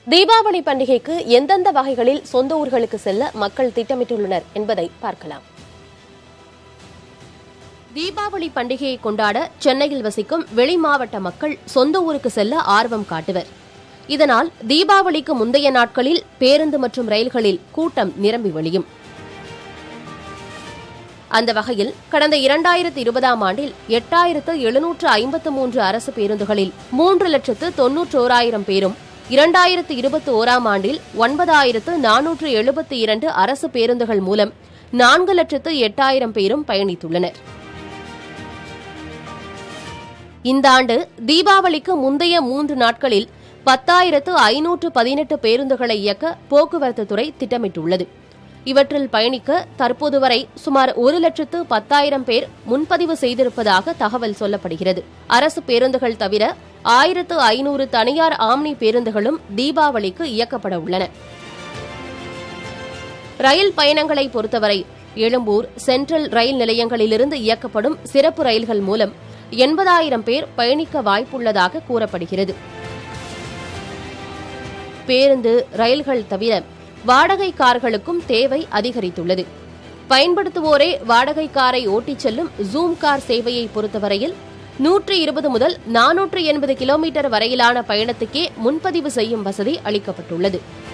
தீபாவளி பண்டிகைக்கு எந்தெந்த வகைகளில் சொந்த ஊர்களுக்கு செல்ல மக்கள் திட்டமிட்டுள்ளனர் என்பதை பார்க்கலாம் தீபாவளி பண்டிகையை கொண்டாட சென்னையில் வசிக்கும் வெளி மாவட்ட மக்கள் சொந்த ஊருக்கு செல்ல ஆர்வம் காட்டுவர் இதனால் தீபாவளிக்கு முந்தைய நாட்களில் பேருந்து மற்றும் ரயில்களில் கூட்டம் நிரம்பி வழியும் அந்த வகையில் கடந்த இரண்டாயிரத்து இருபதாம் ஆண்டில் எட்டாயிரத்து எழுநூற்று ஐம்பத்து மூன்று அரசு பேருந்துகளில் மூன்று லட்சத்து தொன்னூற்றோராயிரம் பேரும் இரண்டாயிரத்து இருபத்தி ஓராம் ஆண்டில் ஒன்பதாயிரத்து நானூற்று எழுபத்தி இரண்டு அரசு பேருந்துகள் மூலம் நான்கு லட்சத்து எட்டாயிரம் பேரும் பயணித்துள்ளனர் இந்த ஆண்டு தீபாவளிக்கு முந்தைய மூன்று நாட்களில் பத்தாயிரத்து ஐநூற்று பதினெட்டு பேருந்துகளை இயக்க போக்குவரத்து துறை திட்டமிட்டுள்ளது இவற்றில் பயணிக்க தற்போது வரை சுமார் ஒரு லட்சத்து பத்தாயிரம் பேர் முன்பதிவு செய்திருப்பதாக தகவல் சொல்லப்படுகிறது அரசு பேருந்துகள் தவிர ஆயிரத்து ஐநூறு தனியார் ஆம்னி பேருந்துகளும் தீபாவளிக்கு இயக்கப்பட உள்ளன ரயில் பயணங்களை பொறுத்தவரை எழும்பூர் சென்ட்ரல் ரயில் நிலையங்களிலிருந்து இயக்கப்படும் சிறப்பு ரயில்கள் மூலம் எண்பதாயிரம் பேர் பயணிக்க வாய்ப்புள்ளதாக கூறப்படுகிறது பேருந்து ரயில்கள் தவிர வாடகை கார்களுக்கும் தேவை அதிகரித்துள்ளது பயன்படுத்துவோரே வாடகை காரை ஓட்டிச் செல்லும் ஜூம் கார் சேவையை பொறுத்தவரையில் நூற்று இருபது முதல் நானூற்று எண்பது கிலோமீட்டர் வரையிலான பயணத்துக்கே முன்பதிவு செய்யும் வசதி அளிக்கப்பட்டுள்ளது